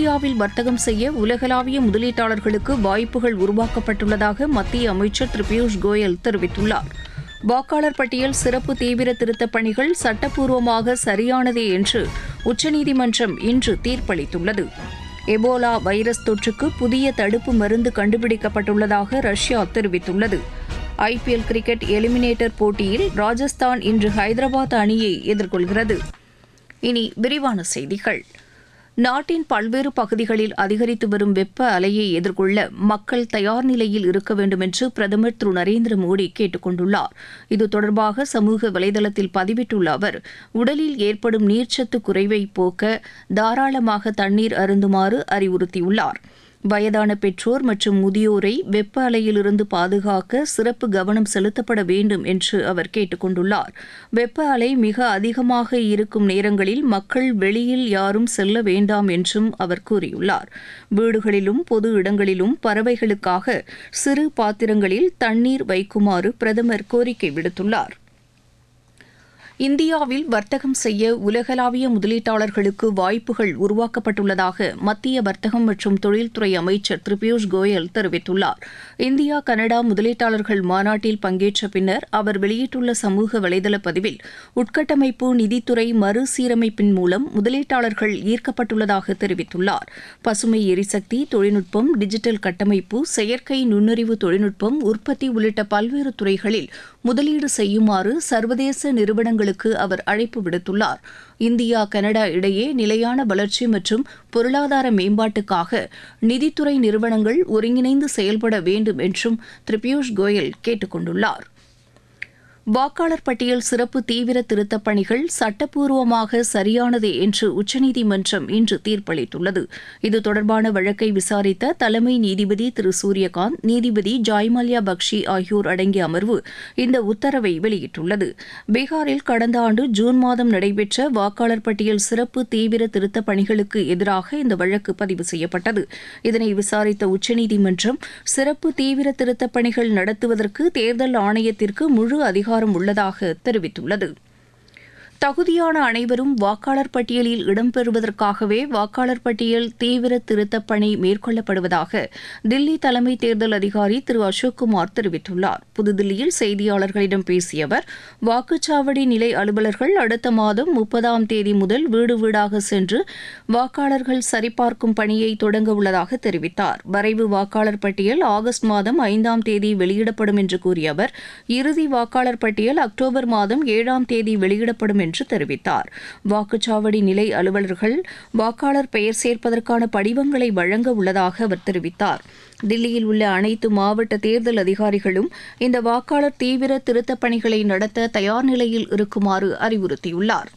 இந்தியாவில் வர்த்தகம் செய்ய உலகளாவிய முதலீட்டாளர்களுக்கு வாய்ப்புகள் உருவாக்கப்பட்டுள்ளதாக மத்திய அமைச்சர் திரு பியூஷ் கோயல் தெரிவித்துள்ளார் வாக்காளர் பட்டியல் சிறப்பு தீவிர திருத்தப் பணிகள் சட்டப்பூர்வமாக சரியானதே என்று உச்சநீதிமன்றம் இன்று தீர்ப்பளித்துள்ளது எபோலா வைரஸ் தொற்றுக்கு புதிய தடுப்பு மருந்து கண்டுபிடிக்கப்பட்டுள்ளதாக ரஷ்யா தெரிவித்துள்ளது ஐபிஎல் கிரிக்கெட் எலிமினேட்டர் போட்டியில் ராஜஸ்தான் இன்று ஹைதராபாத் அணியை எதிர்கொள்கிறது இனி விரிவான செய்திகள் நாட்டின் பல்வேறு பகுதிகளில் அதிகரித்து வரும் வெப்ப அலையை எதிர்கொள்ள மக்கள் தயார் நிலையில் இருக்க வேண்டும் என்று பிரதமர் திரு நரேந்திர மோடி கேட்டுக் கொண்டுள்ளார் இது தொடர்பாக சமூக வலைதளத்தில் பதிவிட்டுள்ள அவர் உடலில் ஏற்படும் நீர்ச்சத்து குறைவை போக்க தாராளமாக தண்ணீர் அருந்துமாறு அறிவுறுத்தியுள்ளார் வயதான பெற்றோர் மற்றும் முதியோரை வெப்ப அலையிலிருந்து பாதுகாக்க சிறப்பு கவனம் செலுத்தப்பட வேண்டும் என்று அவர் கேட்டுக் கொண்டுள்ளார் வெப்ப அலை மிக அதிகமாக இருக்கும் நேரங்களில் மக்கள் வெளியில் யாரும் செல்ல வேண்டாம் என்றும் அவர் கூறியுள்ளார் வீடுகளிலும் பொது இடங்களிலும் பறவைகளுக்காக சிறு பாத்திரங்களில் தண்ணீர் வைக்குமாறு பிரதமர் கோரிக்கை விடுத்துள்ளார் இந்தியாவில் வர்த்தகம் செய்ய உலகளாவிய முதலீட்டாளர்களுக்கு வாய்ப்புகள் உருவாக்கப்பட்டுள்ளதாக மத்திய வர்த்தகம் மற்றும் தொழில்துறை அமைச்சர் திரு பியூஷ் கோயல் தெரிவித்துள்ளார் இந்தியா கனடா முதலீட்டாளர்கள் மாநாட்டில் பங்கேற்ற பின்னர் அவர் வெளியிட்டுள்ள சமூக வலைதள பதிவில் உட்கட்டமைப்பு நிதித்துறை மறுசீரமைப்பின் மூலம் முதலீட்டாளர்கள் ஈர்க்கப்பட்டுள்ளதாக தெரிவித்துள்ளார் பசுமை எரிசக்தி தொழில்நுட்பம் டிஜிட்டல் கட்டமைப்பு செயற்கை நுண்ணறிவு தொழில்நுட்பம் உற்பத்தி உள்ளிட்ட பல்வேறு துறைகளில் முதலீடு செய்யுமாறு சர்வதேச நிறுவனங்களுக்கு அவர் அழைப்பு விடுத்துள்ளார் இந்தியா கனடா இடையே நிலையான வளர்ச்சி மற்றும் பொருளாதார மேம்பாட்டுக்காக நிதித்துறை நிறுவனங்கள் ஒருங்கிணைந்து செயல்பட வேண்டும் என்றும் திரு பியூஷ் கோயல் கேட்டுக் கொண்டுள்ளார் வாக்காளர் பட்டியல் சிறப்பு தீவிர திருத்தப் பணிகள் சட்டப்பூர்வமாக சரியானதே என்று உச்சநீதிமன்றம் இன்று தீர்ப்பளித்துள்ளது இது தொடர்பான வழக்கை விசாரித்த தலைமை நீதிபதி திரு சூரியகாந்த் நீதிபதி ஜாய்மல்யா பக்ஷி ஆகியோர் அடங்கிய அமர்வு இந்த உத்தரவை வெளியிட்டுள்ளது பீகாரில் கடந்த ஆண்டு ஜூன் மாதம் நடைபெற்ற வாக்காளர் பட்டியல் சிறப்பு தீவிர திருத்தப் பணிகளுக்கு எதிராக இந்த வழக்கு பதிவு செய்யப்பட்டது இதனை விசாரித்த உச்சநீதிமன்றம் சிறப்பு தீவிர திருத்தப் பணிகள் நடத்துவதற்கு தேர்தல் ஆணையத்திற்கு முழு அதிகாரம் அதிகாரம் உள்ளதாக தெரிவித்துள்ளது தகுதியான அனைவரும் வாக்காளர் பட்டியலில் இடம்பெறுவதற்காகவே வாக்காளர் பட்டியல் தீவிர திருத்தப் பணி மேற்கொள்ளப்படுவதாக தில்லி தலைமை தேர்தல் அதிகாரி திரு அசோக்குமார் தெரிவித்துள்ளார் புதுதில்லியில் செய்தியாளர்களிடம் பேசிய அவர் வாக்குச்சாவடி நிலை அலுவலர்கள் அடுத்த மாதம் முப்பதாம் தேதி முதல் வீடு வீடாக சென்று வாக்காளர்கள் சரிபார்க்கும் பணியை தொடங்க உள்ளதாக தெரிவித்தார் வரைவு வாக்காளர் பட்டியல் ஆகஸ்ட் மாதம் ஐந்தாம் தேதி வெளியிடப்படும் என்று கூறிய அவர் இறுதி வாக்காளர் பட்டியல் அக்டோபர் மாதம் ஏழாம் தேதி வெளியிடப்படும் என்று தெரிவித்தார் வாக்குச்சாவடி நிலை அலுவலர்கள் வாக்காளர் பெயர் சேர்ப்பதற்கான படிவங்களை வழங்க உள்ளதாக அவர் தெரிவித்தார் தில்லியில் உள்ள அனைத்து மாவட்ட தேர்தல் அதிகாரிகளும் இந்த வாக்காளர் தீவிர திருத்தப் பணிகளை நடத்த தயார் நிலையில் இருக்குமாறு அறிவுறுத்தியுள்ளார்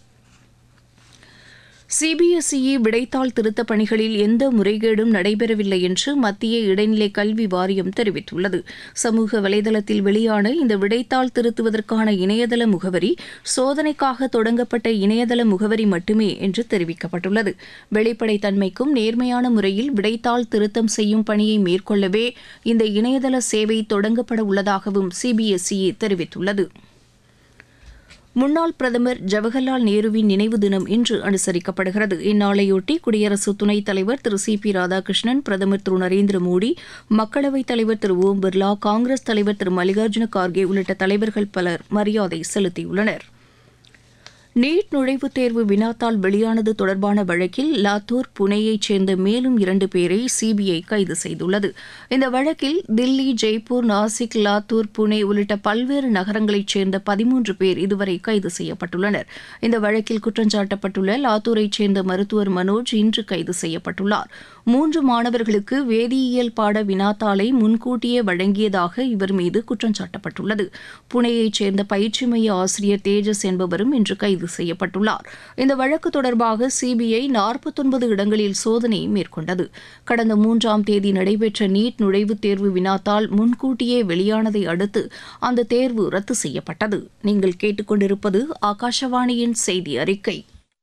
சிபிஎஸ்இ விடைத்தாள் திருத்தப் பணிகளில் எந்த முறைகேடும் நடைபெறவில்லை என்று மத்திய இடைநிலை கல்வி வாரியம் தெரிவித்துள்ளது சமூக வலைதளத்தில் வெளியான இந்த விடைத்தாள் திருத்துவதற்கான இணையதள முகவரி சோதனைக்காக தொடங்கப்பட்ட இணையதள முகவரி மட்டுமே என்று தெரிவிக்கப்பட்டுள்ளது வெளிப்படைத்தன்மைக்கும் நேர்மையான முறையில் விடைத்தாள் திருத்தம் செய்யும் பணியை மேற்கொள்ளவே இந்த இணையதள சேவை தொடங்கப்பட உள்ளதாகவும் சிபிஎஸ்இ தெரிவித்துள்ளது முன்னாள் பிரதமர் ஜவஹர்லால் நேருவின் நினைவு தினம் இன்று அனுசரிக்கப்படுகிறது இந்நாளையொட்டி குடியரசு துணைத் தலைவர் திரு சி பி ராதாகிருஷ்ணன் பிரதமர் திரு நரேந்திர மோடி மக்களவைத் தலைவர் திரு ஓம் பிர்லா காங்கிரஸ் தலைவர் திரு மல்லிகார்ஜுன கார்கே உள்ளிட்ட தலைவர்கள் பலர் மரியாதை செலுத்தியுள்ளனர் நீட் நுழைவுத் தேர்வு வினாத்தாள் வெளியானது தொடர்பான வழக்கில் லாத்தூர் புனேயைச் சேர்ந்த மேலும் இரண்டு பேரை சிபிஐ கைது செய்துள்ளது இந்த வழக்கில் தில்லி ஜெய்ப்பூர் நாசிக் லாத்தூர் புனே உள்ளிட்ட பல்வேறு நகரங்களைச் சேர்ந்த பதிமூன்று பேர் இதுவரை கைது செய்யப்பட்டுள்ளனர் இந்த வழக்கில் குற்றஞ்சாட்டப்பட்டுள்ள லாத்தூரைச் சேர்ந்த மருத்துவர் மனோஜ் இன்று கைது செய்யப்பட்டுள்ளார் மூன்று மாணவர்களுக்கு வேதியியல் பாட வினாத்தாளை முன்கூட்டியே வழங்கியதாக இவர் மீது குற்றஞ்சாட்டப்பட்டுள்ளது புனேயைச் சேர்ந்த பயிற்சி மைய ஆசிரியர் தேஜஸ் என்பவரும் இன்று கைது செய்யப்பட்டுள்ளார் இந்த வழக்கு தொடர்பாக சிபிஐ நாற்பத்தொன்பது இடங்களில் சோதனை மேற்கொண்டது கடந்த மூன்றாம் தேதி நடைபெற்ற நீட் நுழைவுத் தேர்வு வினாத்தால் முன்கூட்டியே வெளியானதை அடுத்து அந்த தேர்வு ரத்து செய்யப்பட்டது நீங்கள் கேட்டுக்கொண்டிருப்பது ஆகாஷவாணியின் செய்தி அறிக்கை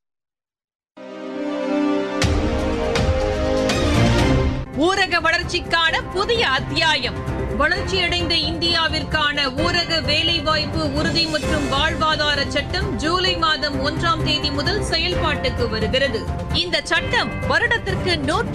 ஊரக வளர்ச்சிக்கான புதிய அத்தியாயம் வளர்ச்சியடைந்த இந்தியாவிற்கான ஊரக வேலைவாய்ப்பு உறுதி மற்றும் வாழ்வாதார சட்டம் ஜூலை மாதம் ஒன்றாம் தேதி முதல் செயல்பாட்டுக்கு வருகிறது இந்த சட்டம் வருடத்திற்கு நூற்று